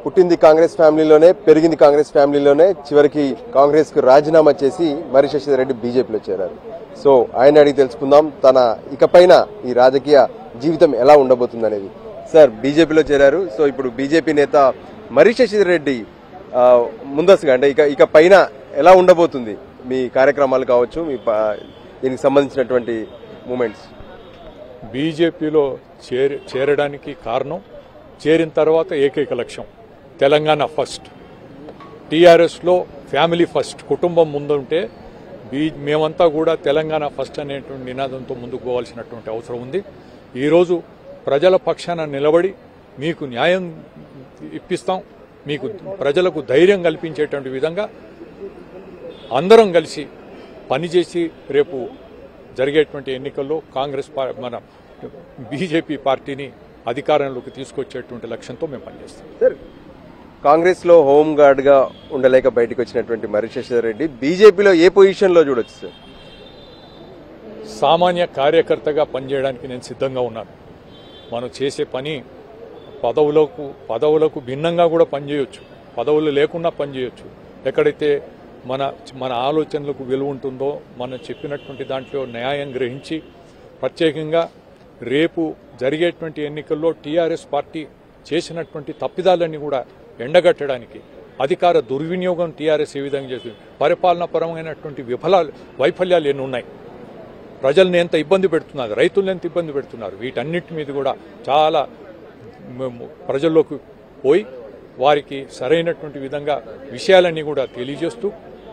పుట్టింది కాంగ్రెస్ ఫ్యామిలీలోనే పెరిగింది కాంగ్రెస్ ఫ్యామిలీలోనే చివరికి కాంగ్రెస్ కు రాజీనామా చేసి మరి శశిధర్ రెడ్డి బీజేపీలో చేరారు సో ఆయన అడిగి తెలుసుకుందాం తన ఇకపైన ఈ రాజకీయ జీవితం ఎలా ఉండబోతుంది అనేది సార్ బీజేపీలో చేరారు సో ఇప్పుడు బీజేపీ నేత మరి శశిధర్ రెడ్డి ఆ, ముందస్తుగా అంటే ఇక ఇక పైన ఎలా ఉండబోతుంది మీ కార్యక్రమాలు కావచ్చు మీ ప- దీనికి సంబంధించినటువంటి మూమెంట్స్ బీజేపీలో చేరి చేరడానికి కారణం చేరిన తర్వాత ఏకైక లక్ష్యం తెలంగాణ ఫస్ట్ టీఆర్ఎస్లో ఫ్యామిలీ ఫస్ట్ కుటుంబం ముందుంటే బీ మేమంతా కూడా తెలంగాణ ఫస్ట్ అనేటువంటి నినాదంతో ముందుకు పోవాల్సినటువంటి అవసరం ఉంది ఈరోజు ప్రజల పక్షాన నిలబడి మీకు న్యాయం ఇప్పిస్తాం మీకు ప్రజలకు ధైర్యం కల్పించేటువంటి విధంగా అందరం కలిసి పనిచేసి రేపు జరిగేటువంటి ఎన్నికల్లో కాంగ్రెస్ పా- మన బీజేపీ పార్టీని అధికారంలోకి తీసుకొచ్చేటువంటి లక్ష్యంతో మేము పనిచేస్తాం సార్ కాంగ్రెస్ లో హోమ్ గార్డ్ గా ఉండలేక బయటకు వచ్చినటువంటి మరి శశిధర్ రెడ్డి బీజేపీలో ఏ పొజిషన్ లో చూడొచ్చు సార్ సామాన్య కార్యకర్తగా పనిచేయడానికి నేను సిద్ధంగా ఉన్నాను మనం చేసే పని పదవులకు పదవులకు భిన్నంగా కూడా పనిచేయొచ్చు పదవులు లేకుండా పనిచేయొచ్చు ఎక్కడైతే మన మన ఆలోచనలకు విలువ ఉంటుందో మనం చెప్పినటువంటి దాంట్లో న్యాయం గ్రహించి ప్రత్యేకంగా రేపు జరిగేటువంటి ఎన్నికల్లో టీఆర్ఎస్ పార్టీ చేసినటువంటి తప్పిదాలన్నీ కూడా ఎండగట్టడానికి అధికార దుర్వినియోగం టీఆర్ఎస్ ఏ విధంగా చేస్తుంది పరిపాలనాపరమైనటువంటి విఫలాలు వైఫల్యాలు ఎన్ని ఉన్నాయి ప్రజల్ని ఎంత ఇబ్బంది పెడుతున్నారు రైతులను ఎంత ఇబ్బంది పెడుతున్నారు వీటన్నిటి మీద కూడా చాలా మేము ప్రజల్లోకి పోయి వారికి సరైనటువంటి విధంగా విషయాలన్నీ కూడా తెలియజేస్తూ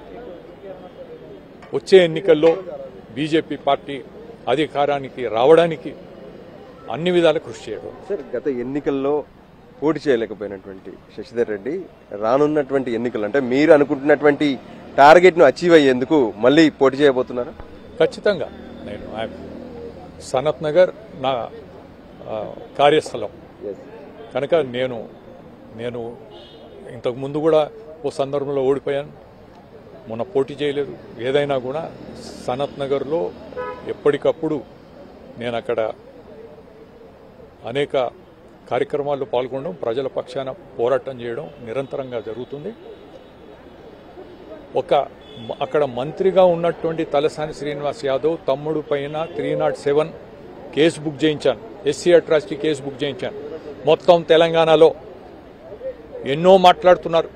వచ్చే ఎన్నికల్లో బీజేపీ పార్టీ అధికారానికి రావడానికి అన్ని విధాల కృషి చేయడం సార్ గత ఎన్నికల్లో పోటీ చేయలేకపోయినటువంటి శశిధర్ రెడ్డి రానున్నటువంటి ఎన్నికలు అంటే మీరు అనుకుంటున్నటువంటి టార్గెట్ ను అచీవ్ అయ్యేందుకు మళ్ళీ పోటీ చేయబోతున్నారా ఖచ్చితంగా నేను ఐ- సనత్ నగర్ నా ఆ, కార్యస్థలం కనుక నేను నేను ఇంతకు ముందు కూడా ఓ సందర్భంలో ఓడిపోయాను మొన్న పోటీ చేయలేదు ఏదైనా కూడా సనత్ నగర్లో ఎప్పటికప్పుడు నేను అక్కడ అనేక కార్యక్రమాల్లో పాల్గొనడం ప్రజల పక్షాన పోరాటం చేయడం నిరంతరంగా జరుగుతుంది ఒక మ- అక్కడ మంత్రిగా ఉన్నటువంటి తలసాని శ్రీనివాస్ యాదవ్ తమ్ముడు పైన three not seven case book చేయించాను ఎస్సీ అట్రాసిటీ కేసు బుక్ చేయించాను మొత్తం తెలంగాణలో ఎన్నో మాట్లాడుతున్నారు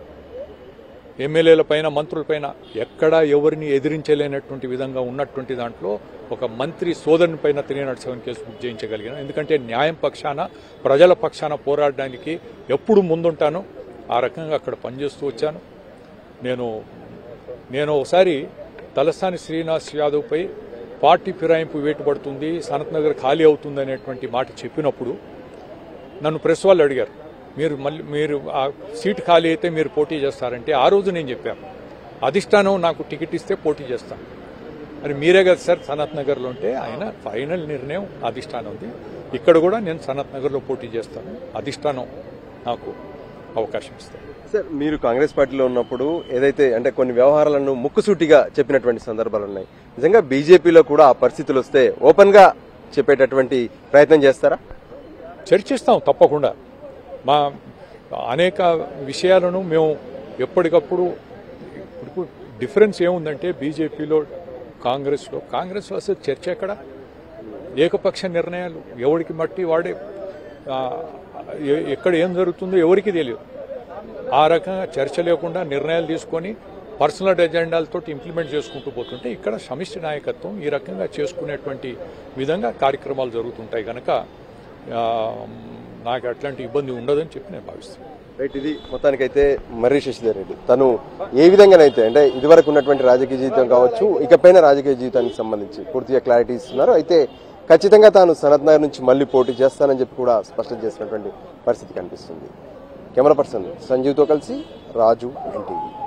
ఎమ్మెల్యేల పైన మంత్రుల పైన ఎక్కడా ఎవరిని ఎదిరించలేనటువంటి విధంగా ఉన్నటువంటి దాంట్లో ఒక మంత్రి సోదరుని పైన three not seven case book చేయించగలిగాను ఎందుకంటే న్యాయం పక్షాన ప్రజల పక్షాన పోరాడడానికి ఎప్పుడు ముందుంటానో ఆ రకంగా అక్కడ పనిచేస్తూ వచ్చాను నేను నేను ఒకసారి తలసాని శ్రీనివాస్ యాదవ్పై పార్టీ ఫిరాయింపు వేటుపడుతుంది సనత్ నగర్ ఖాళీ అవుతుంది అనేటువంటి మాట చెప్పినప్పుడు నన్ను ప్రెస్ వాళ్ళు అడిగారు మీరు మళ్ళీ మీరు ఆ సీట్ ఖాళీ అయితే మీరు పోటీ చేస్తారంటే ఆ రోజు నేను చెప్పాను అధిష్టానం నాకు టికెట్ ఇస్తే పోటీ చేస్తాను మరి మీరే కదా సార్ సనత్ నగర్లో ఉంటే ఆయన ఫైనల్ నిర్ణయం అధిష్టానం ఉంది ఇక్కడ కూడా నేను సనత్ నగర్లో పోటీ చేస్తాను అధిష్టానం నాకు అవకాశం ఇస్తాను సార్ మీరు కాంగ్రెస్ పార్టీలో ఉన్నప్పుడు ఏదైతే అంటే కొన్ని వ్యవహారాలను ముక్కుసూటిగా చెప్పినటువంటి సందర్భాలు ఉన్నాయి నిజంగా బీజేపీలో కూడా ఆ పరిస్థితులు వస్తే ఓపెన్ గా చెప్పేటటువంటి ప్రయత్నం చేస్తారా చర్చిస్తాం తప్పకుండా మా అనేక విషయాలను మేము ఎప్పటికప్పుడు ఇప్పుడు డిఫరెన్స్ ఏముందంటే బీజేపీలో కాంగ్రెస్లో కాంగ్రెస్లో అసలు చర్చ ఎక్కడ ఏకపక్ష నిర్ణయాలు ఎవరికి మట్టి వాడే ఆ, ఎ- ఎక్కడ ఏం జరుగుతుందో ఎవరికి తెలియదు ఆ రకంగా చర్చ లేకుండా నిర్ణయాలు తీసుకొని పర్సనల్ ఎజెండాలతో ఇంప్లిమెంట్ చేసుకుంటూ పోతుంటే ఇక్కడ సమిష్టి నాయకత్వం ఈ రకంగా చేసుకునేటువంటి విధంగా కార్యక్రమాలు జరుగుతుంటాయి కనుక ఆ, నాకు అట్లాంటి ఇబ్బంది ఉండదని చెప్పి నేను భావిస్తాను రైట్ ఇది మొత్తానికైతే మర్రి శశిధర్ రెడ్డి తను ఏ విధంగానైతే అంటే ఇదివరకు ఉన్నటువంటి రాజకీయ జీవితం కావచ్చు ఇకపైన రాజకీయ జీవితానికి సంబంధించి పూర్తిగా క్లారిటీ ఇస్తున్నారు అయితే ఖచ్చితంగా తాను సనత్ నగర్ నుంచి మళ్ళీ పోటీ చేస్తానని చెప్పి కూడా స్పష్టం చేసినటువంటి పరిస్థితి కనిపిస్తుంది కెమెరా పర్సన్ సంజీవ్తో కలిసి రాజు ఎన్టీవీ